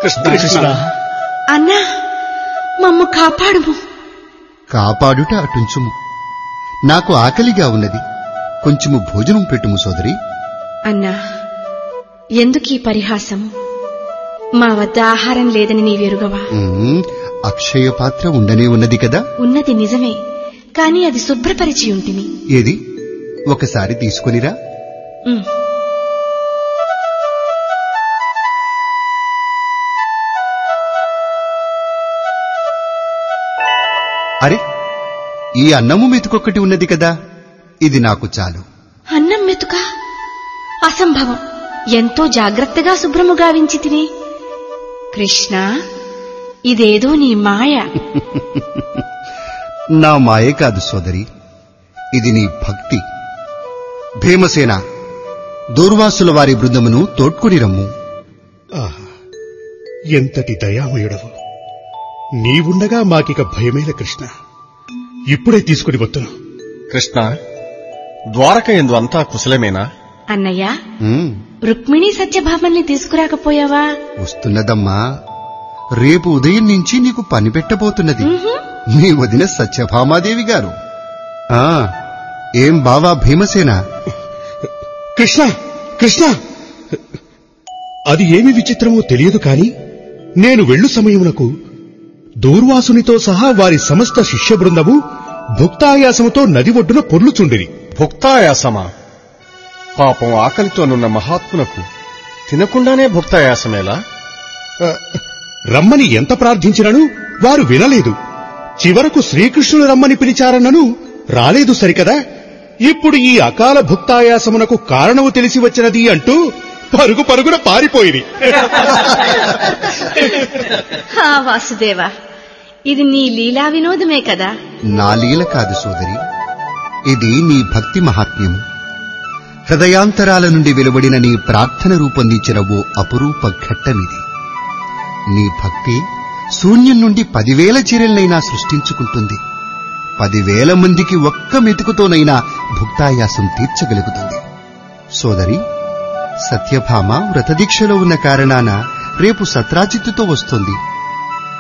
కృష్ణ కృష్ణ అన్నా మమ్ము కాపాడుము కాపాడుట అటుంచుము నాకు ఆకలిగా ఉన్నది కొంచెము భోజనం పెట్టుము సోదరి అన్నా ఎందుకీ పరిహాసము మా వద్ద ఆహారం లేదని నీవెరుగవా ఉమ్, అక్షయ పాత్ర ఉండనే ఉన్నది కదా ఉన్నది నిజమే కాని అది శుభ్రపరిచి ఉంటిని ఏది ఒకసారి తీసుకొనిరా ఉమ్. అరే ఈ అన్నము మెతుకొక్కటి ఉన్నది కదా ఇది నాకు చాలు అన్నం మెతుక అసంభవం ఎంతో జాగ్రత్తగా శుభ్రము గావించి తిని కృష్ణ ఇదేదో నీ మాయ నా మాయే కాదు సోదరి ఇది నీ భక్తి భీమసేన దూర్వాసుల వారి బృందమును తోడ్కొని రమ్ము ఆహా, ఎంతటి దయామయుడవు నీవుండగా మాకిక భయమేల కృష్ణ ఇప్పుడే తీసుకుని వత్తును కృష్ణ ద్వారక ఎందు అంతా కుశలమేనా అన్నయ్య ఉమ్, రుక్మిణి సత్యభామల్ని తీసుకురాకపోయావా వస్తున్నదమ్మా రేపు ఉదయం నుంచి నీకు పని పెట్టబోతున్నది నీ వదిన సత్యభామాదేవి గారు ఆ ఏం బావా భీమసేన కృష్ణ కృష్ణ అది ఏమి విచిత్రమో తెలియదు కాని నేను వెళ్ళు సమయమునకు దూర్వాసునితో సహా వారి సమస్త శిష్య బృందము భుక్తాయాసముతో నది ఒడ్డున పొర్లుచుండిరి భుక్తాయాసమా పాపం ఆకలితోనున్న మహాత్మునకు తినకుండానే భుక్తాయాసమేలా ఆ, రమ్మని ఎంత ప్రార్థించినను వారు వినలేదు చివరకు శ్రీకృష్ణుడు రమ్మని పిలిచారన్నను రాలేదు సరికదా ఇప్పుడు ఈ అకాల భుక్తాయాసమునకు కారణము తెలిసి వచ్చినది అంటూ పరుగు పరుగున పారిపోయిరి హా వాసుదేవా ఇది నీ లీలా వినోదమే కదా నా లీల కాదు సోదరి ఇది నీ భక్తి మహాత్మ్యము హృదయాంతరాల నుండి వెలువడిన నీ ప్రార్థన రూపొందించిన ఓ అపురూప ఘట్టమిది నీ భక్తి శూన్యం నుండి పదివేల చీరలనైనా సృష్టించుకుంటుంది పదివేల మందికి ఒక్క మెతుకుతోనైనా భుక్తాయాసం తీర్చగలుగుతుంది సోదరి సత్యభామ వ్రతదీక్షలో ఉన్న కారణాన రేపు సత్రాజిత్తుతో వస్తుంది